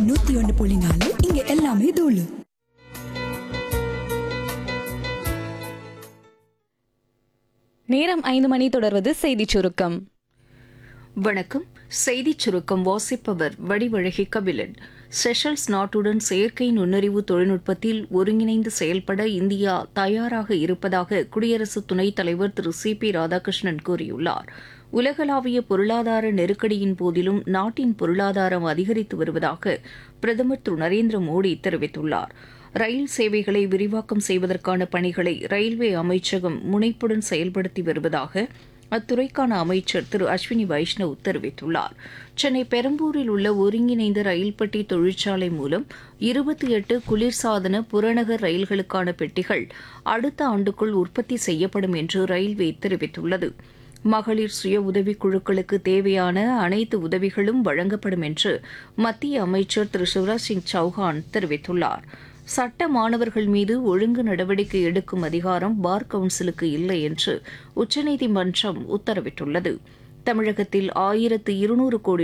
நூத்தி ஒன்று புள்ளி நாலு இங்க எல்லாமே தூளு நேரம் ஐந்து மணி தொடர்வது செய்திச் சுருக்கம் வணக்கம் செய்திச் சுருக்கம் வாசிப்பவர் வடிவழகி கபிலன் செஷல்ஸ் நாட்டுடன் செயற்கை நுண்ணறிவு தொழில்நுட்பத்தில் ஒருங்கிணைந்து செயல்பட இந்தியா தயாராக இருப்பதாக குடியரசு துணைத் தலைவர் திரு சி பி ராதாகிருஷ்ணன் கூறியுள்ளார் உலகளாவிய பொருளாதார நெருக்கடியின் போதிலும் நாட்டின் பொருளாதாரம் அதிகரித்து வருவதாக பிரதமர் திரு நரேந்திர மோடி தெரிவித்துள்ளார் ரயில் சேவைகளை விரிவாக்கம் செய்வதற்கான பணிகளை ரயில்வே அமைச்சகம் முனைப்புடன் செயல்படுத்தி வருவதாக அத்துறைக்கான அமைச்சர் திரு அஸ்வினி வைஷ்ணவ் தெரிவித்துள்ளார் சென்னை பெரம்பூரில் உள்ள ஒருங்கிணைந்த ரயில் பெட்டி தொழிற்சாலை மூலம் இருபத்தி எட்டு குளிர்சாதன புறநகர் ரயில்களுக்கான பெட்டிகள் அடுத்த ஆண்டுக்குள் உற்பத்தி செய்யப்படும் என்று ரயில்வே தெரிவித்துள்ளது மகளிர் சுய உதவிக் குழுக்களுக்கு தேவையான அனைத்து உதவிகளும் வழங்கப்படும் என்று மத்திய அமைச்சர் திரு சிவராஜ் சிங் சௌஹான் தெரிவித்துள்ளார் சட்ட மாணவர்கள் மீது ஒழுங்கு நடவடிக்கை எடுக்கும் அதிகாரம் பார் கவுன்சிலுக்கு இல்லை என்று உச்சநீதிமன்றம் உத்தரவிட்டுள்ளது தமிழகத்தில் ஆயிரத்து இருநூறு கோடி